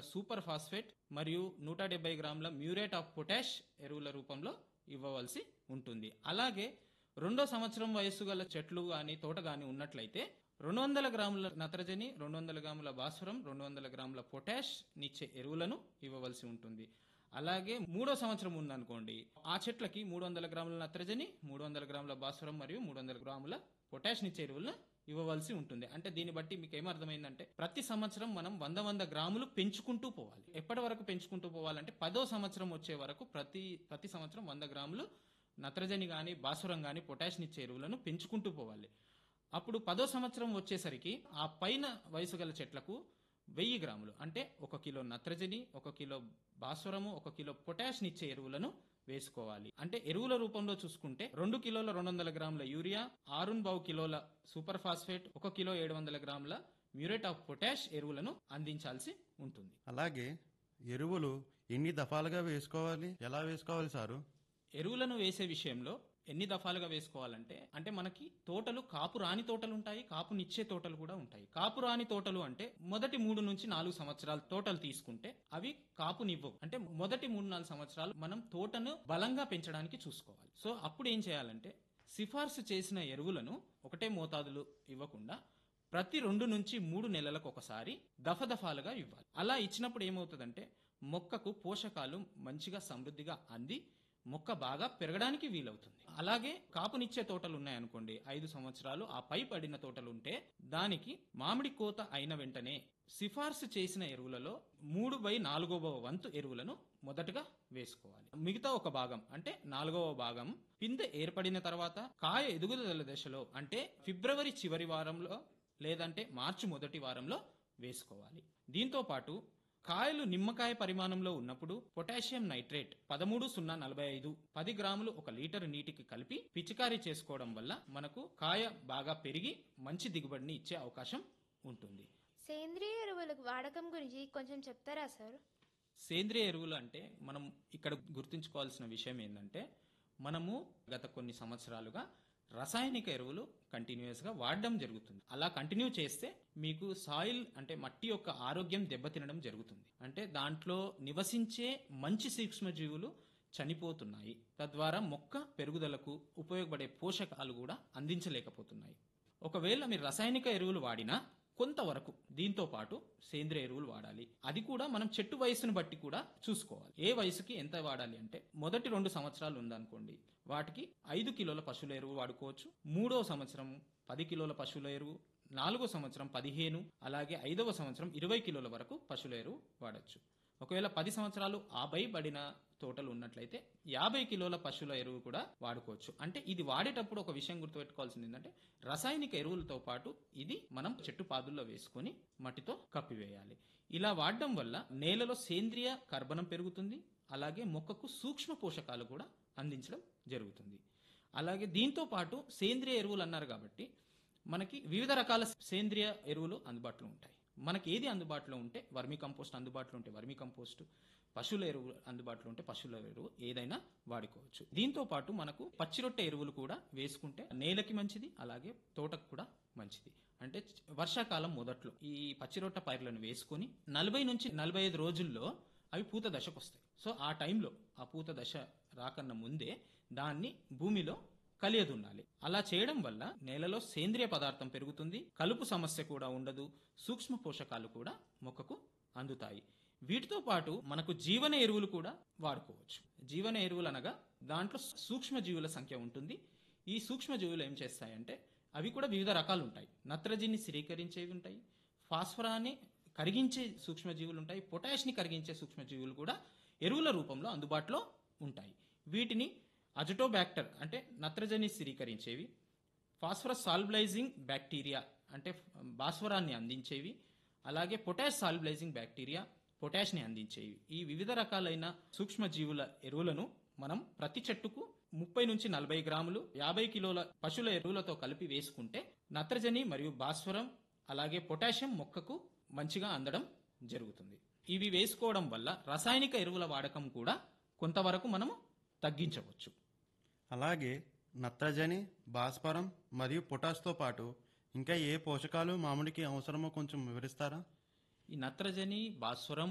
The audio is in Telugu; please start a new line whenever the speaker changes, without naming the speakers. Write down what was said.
సూపర్ ఫాస్ఫేట్ మరియు నూట డెబ్బై గ్రాముల మ్యూరేట్ ఆఫ్ పొటాష్ ఎరువుల రూపంలో ఇవ్వవలసి ఉంటుంది అలాగే రెండో సంవత్సరం వయస్సు గల చెట్లు గాని తోట గాని ఉన్నట్లయితే రెండు వందల గ్రాముల నత్రజని రెండు వందల గ్రాముల భాస్వరం రెండు వందల గ్రాముల పొటాష్ నిచ్చే ఎరువులను ఇవ్వవలసి ఉంటుంది అలాగే మూడో సంవత్సరం ఉందనుకోండి ఆ చెట్లకి మూడు వందల గ్రాముల నత్రజని మూడు వందల గ్రాముల భాస్వరం మరియు మూడు వందల గ్రాముల పొటాష్ నిచ్చే ఎరువులను ఇవ్వవలసి ఉంటుంది అంటే దీన్ని బట్టి మీకు ఏమర్థమైందంటే ప్రతి సంవత్సరం మనం వంద వంద గ్రాములు పెంచుకుంటూ పోవాలి ఎప్పటి వరకు పెంచుకుంటూ పోవాలంటే పదో సంవత్సరం వచ్చే వరకు ప్రతి ప్రతి సంవత్సరం వంద గ్రాములు నత్రజని కానీ భాస్వరం కానీ పొటాషియం ఇచ్చే ఎరువులను పెంచుకుంటూ పోవాలి అప్పుడు పదో సంవత్సరం వచ్చేసరికి ఆ పైన వయసు గల చెట్లకు వెయ్యి గ్రాములు అంటే ఒక కిలో నత్రజని ఒక కిలో భాస్వరము ఒక కిలో పొటాషియం ఇచ్చే ఎరువులను వేసుకోవాలి అంటే ఎరువుల రూపంలో చూసుకుంటే రెండు కిలోల రెండు వందల గ్రాముల యూరియా ఆరున్ బావు కిలోల సూపర్ ఫాస్ఫేట్ ఒక కిలో ఏడు వందల గ్రాముల మ్యూరేట్ ఆఫ్ పొటాష్ ఎరువులను అందించాల్సి ఉంటుంది
అలాగే ఎరువులు ఎన్ని దఫాలుగా వేసుకోవాలి ఎలా వేసుకోవాలి సారు
ఎరువులను వేసే విషయంలో ఎన్ని దఫాలుగా వేసుకోవాలంటే అంటే మనకి తోటలు కాపు రాని తోటలు ఉంటాయి కాపునిచ్చే తోటలు కూడా ఉంటాయి కాపు రాని తోటలు అంటే మొదటి మూడు నుంచి నాలుగు సంవత్సరాల తోటలు తీసుకుంటే అవి కాపునివ్వవు అంటే మొదటి మూడు నాలుగు సంవత్సరాలు మనం తోటను బలంగా పెంచడానికి చూసుకోవాలి సో అప్పుడు ఏం చేయాలంటే సిఫార్సు చేసిన ఎరువులను ఒకటే మోతాదులు ఇవ్వకుండా ప్రతి రెండు నుంచి మూడు నెలలకు ఒకసారి దఫదఫాలుగా ఇవ్వాలి అలా ఇచ్చినప్పుడు ఏమవుతుందంటే మొక్కకు పోషకాలు మంచిగా సమృద్ధిగా అంది మొక్క బాగా పెరగడానికి వీలవుతుంది అలాగే కాపునిచ్చే తోటలు ఉన్నాయనుకోండి ఐదు సంవత్సరాలు ఆ పై పడిన తోటలు ఉంటే దానికి మామిడి కోత అయిన వెంటనే సిఫార్సు చేసిన ఎరువులలో మూడు బై నాలుగవ వంతు ఎరువులను మొదటగా వేసుకోవాలి మిగతా ఒక భాగం అంటే నాలుగవ భాగం పిందె ఏర్పడిన తర్వాత కాయ ఎదుగుదల దశలో అంటే ఫిబ్రవరి చివరి వారంలో లేదంటే మార్చి మొదటి వారంలో వేసుకోవాలి దీంతో పాటు కాయలు నిమ్మకాయ పరిమాణంలో ఉన్నప్పుడు పొటాషియం నైట్రేట్ పదమూడు సున్నా నలభై ఐదు పది గ్రాములు ఒక లీటర్ నీటికి కలిపి పిచికారీ చేసుకోవడం వల్ల మనకు కాయ బాగా పెరిగి మంచి దిగుబడిని ఇచ్చే అవకాశం ఉంటుంది
సేంద్రియ ఎరువుల వాడకం గురించి కొంచెం చెప్తారా సార్
సేంద్రియ ఎరువులు అంటే మనం ఇక్కడ గుర్తుంచుకోవాల్సిన విషయం ఏంటంటే మనము గత కొన్ని సంవత్సరాలుగా రసాయనిక ఎరువులు కంటిన్యూస్ గా వాడడం జరుగుతుంది అలా కంటిన్యూ చేస్తే మీకు సాయిల్ అంటే మట్టి యొక్క ఆరోగ్యం దెబ్బతినడం జరుగుతుంది అంటే దాంట్లో నివసించే మంచి సూక్ష్మజీవులు చనిపోతున్నాయి తద్వారా మొక్క పెరుగుదలకు ఉపయోగపడే పోషకాలు కూడా అందించలేకపోతున్నాయి ఒకవేళ మీరు రసాయనిక ఎరువులు వాడినా కొంతవరకు దీంతో పాటు సేంద్రియ ఎరువులు వాడాలి అది కూడా మనం చెట్టు వయసును బట్టి కూడా చూసుకోవాలి ఏ వయసుకి ఎంత వాడాలి అంటే మొదటి రెండు సంవత్సరాలు ఉందనుకోండి వాటికి ఐదు కిలోల పశువుల ఎరువు వాడుకోవచ్చు మూడో సంవత్సరం పది కిలోల పశువుల ఎరువు నాలుగో సంవత్సరం పదిహేను అలాగే ఐదవ సంవత్సరం ఇరవై కిలోల వరకు పశువుల ఎరువు వాడచ్చు ఒకవేళ పది సంవత్సరాలు ఆబై పడిన తోటలు ఉన్నట్లయితే యాభై కిలోల పశువుల ఎరువు కూడా వాడుకోవచ్చు అంటే ఇది వాడేటప్పుడు ఒక విషయం గుర్తుపెట్టుకోవాల్సింది ఏంటంటే రసాయనిక ఎరువులతో పాటు ఇది మనం చెట్టు పాదుల్లో వేసుకొని మట్టితో కప్పివేయాలి ఇలా వాడడం వల్ల నేలలో సేంద్రియ కర్బనం పెరుగుతుంది అలాగే మొక్కకు సూక్ష్మ పోషకాలు కూడా అందించడం జరుగుతుంది అలాగే దీంతో పాటు సేంద్రియ ఎరువులు అన్నారు కాబట్టి మనకి వివిధ రకాల సేంద్రియ ఎరువులు అందుబాటులో ఉంటాయి మనకి ఏది అందుబాటులో ఉంటే వర్మి కంపోస్ట్ అందుబాటులో ఉంటే వర్మి కంపోస్ట్ పశువుల ఎరువు అందుబాటులో ఉంటే పశువుల ఎరువు ఏదైనా వాడుకోవచ్చు దీంతో పాటు మనకు పచ్చిరొట్టె ఎరువులు కూడా వేసుకుంటే నేలకి మంచిది అలాగే తోటకు కూడా మంచిది అంటే వర్షాకాలం మొదట్లో ఈ పచ్చిరొట్ట పైర్లను వేసుకొని నలభై నుంచి నలభై ఐదు రోజుల్లో అవి పూత దశకు వస్తాయి సో ఆ టైంలో ఆ పూత దశ రాకన్నా ముందే దాన్ని భూమిలో కలియదున్నాలి అలా చేయడం వల్ల నేలలో సేంద్రియ పదార్థం పెరుగుతుంది కలుపు సమస్య కూడా ఉండదు సూక్ష్మ పోషకాలు కూడా మొక్కకు అందుతాయి వీటితో పాటు మనకు జీవన ఎరువులు కూడా వాడుకోవచ్చు జీవన ఎరువులు అనగా దాంట్లో సూక్ష్మ జీవుల సంఖ్య ఉంటుంది ఈ సూక్ష్మ జీవులు ఏం చేస్తాయంటే అవి కూడా వివిధ రకాలు ఉంటాయి నత్రజని స్థిరీకరించేవి ఉంటాయి ఫాస్ఫరాన్ని కరిగించే సూక్ష్మజీవులు ఉంటాయి పొటాష్ని కరిగించే సూక్ష్మజీవులు కూడా ఎరువుల రూపంలో అందుబాటులో ఉంటాయి వీటిని అజటోబ్యాక్టర్ అంటే నత్రజని స్థిరీకరించేవి ఫాస్ఫరస్ సాల్బలైజింగ్ బ్యాక్టీరియా అంటే భాస్వరాన్ని అందించేవి అలాగే పొటాష్ సాల్బలైజింగ్ బ్యాక్టీరియా పొటాష్ని అందించేవి ఈ వివిధ రకాలైన సూక్ష్మజీవుల ఎరువులను మనం ప్రతి చెట్టుకు ముప్పై నుంచి నలభై గ్రాములు యాభై కిలోల పశువుల ఎరువులతో కలిపి వేసుకుంటే నత్రజని మరియు భాస్వరం అలాగే పొటాషియం మొక్కకు మంచిగా అందడం జరుగుతుంది ఇవి వేసుకోవడం వల్ల రసాయనిక ఎరువుల వాడకం కూడా కొంతవరకు మనము తగ్గించవచ్చు
అలాగే నత్రజని భాస్వరం మరియు పొటాష్తో పాటు ఇంకా ఏ పోషకాలు మామిడికి అవసరమో కొంచెం వివరిస్తారా
ఈ నత్రజని భాస్వరం